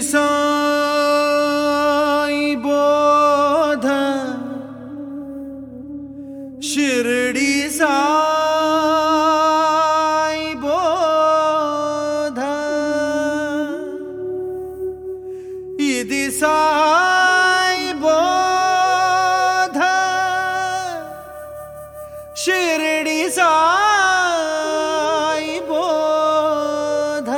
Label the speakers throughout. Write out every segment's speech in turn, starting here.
Speaker 1: సాయి బోధ షిర్డి సాయి బోధ ఇది సాయి బోధ షిర్డి సాయి బోధ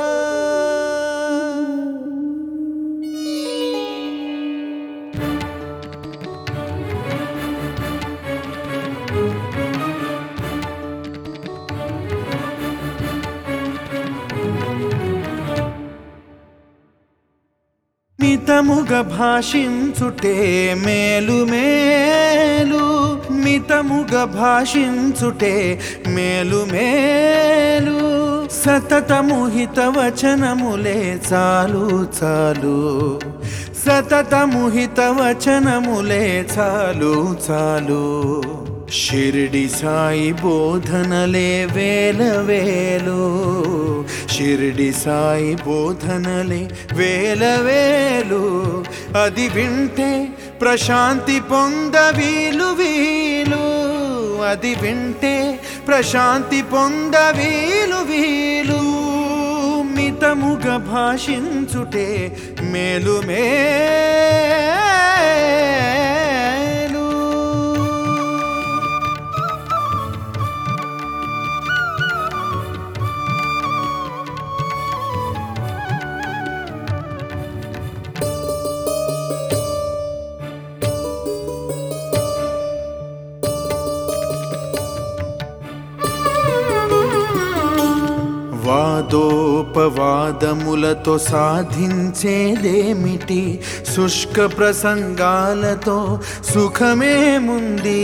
Speaker 1: మితముగ భాషించుటే మేలు మేలు మితముగ భాషించుటే మేలు మేలు సతతము హితవచనములే చాలు చాలు సతతము హితవచనములే చాలు చాలు షిరిడి సాయి బోధనలే వేల వేలు షిరిడి సాయి బోధనలే వేల వేలు అది వింటే ప్రశాంతి పొంద వీలు వీలు అది వింటే ప్రశాంతి పొంద వీలు వీలు మితముగ భాషించుటే మేలు మేలు వాదోపవాదములతో సాధించేదేమిటి శుష్క ప్రసంగాలతో సుఖమేముంది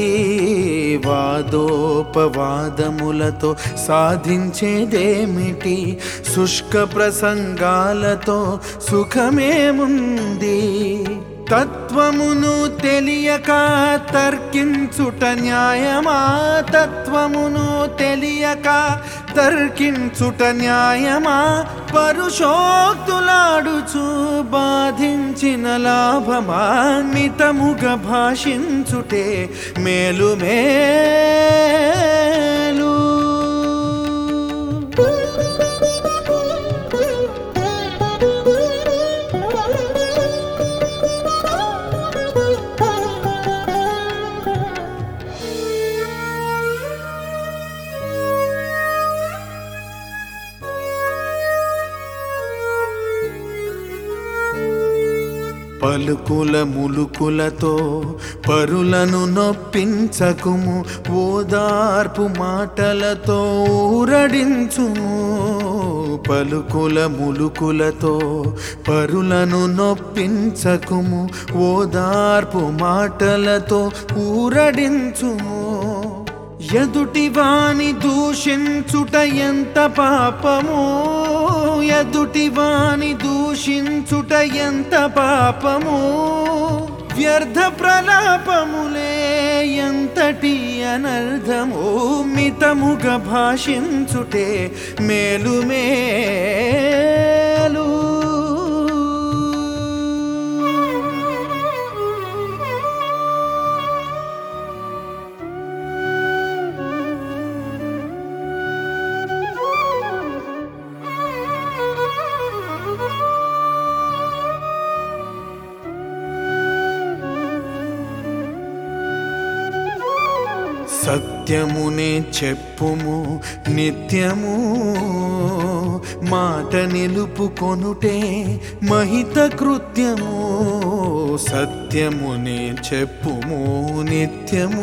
Speaker 1: వాదోపవాదములతో సాధించేదేమిటి శుష్క ప్రసంగాలతో సుఖమేముంది తత్వమును తెలియక తర్కించుట న్యాయమా తత్వమును తెలియక తర్కించుట న్యాయమా పరుషోక్తులాడుచు బాధించిన లాభమా మితముగ భాషించుటే మేలు మేలు పలుకుల ములుకులతో పరులను నొప్పించకుము ఓదార్పు మాటలతో ఊరడించుము పలుకుల ములుకులతో పరులను నొప్పించకుము ఓదార్పు మాటలతో ఊరడించుము ఎదుటి వాని దూషించుట ఎంత పాపము ఎదుటి వాని దూషించుట ఎంత పాపము వ్యర్థ ప్రలాపములే ఎంతటి అనర్థము మితముగ భాషించుటే మేలు మేలు సత్యమునే చెప్పుము నిత్యము మాట నిలుపుకొనుటే మహిత కృత్యము సత్యమునే చెప్పుము నిత్యము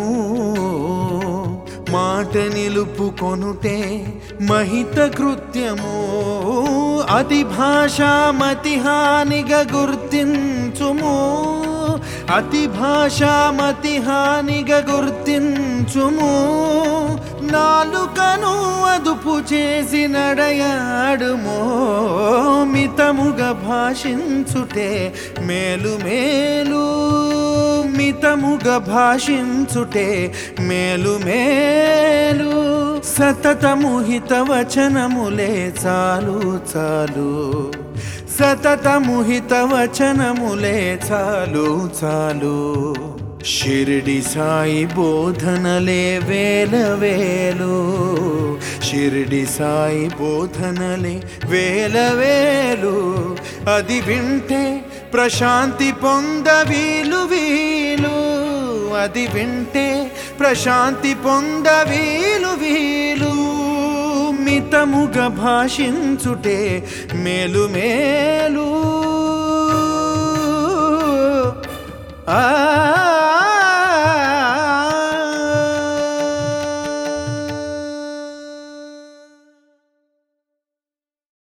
Speaker 1: మాట నిలుపుకొనుటే మహిత కృత్యము అతి భాషామతి హానిగా గుర్తించుము అతి భాషామతి హానిగా గుర్తించుము నాలుకను అదుపు చేసి నడయాడుమో మితముగా భాషించుటే మేలు మేలు మితముగా భాషించుటే మేలు మేలు సతతము హితవచనములే చాలు చాలు సతతము హితవచనములే చాలు చాలు షిరిడి సాయి బోధనలే వేల వేలు షిరిడి సాయి బోధనలే వేల వేలు అది వింటే ప్రశాంతి పొంద వీలు వీలు అది వింటే ప్రశాంతి పొంద వీలు వీలు మితముగా భాషించుటే మేలు మేలు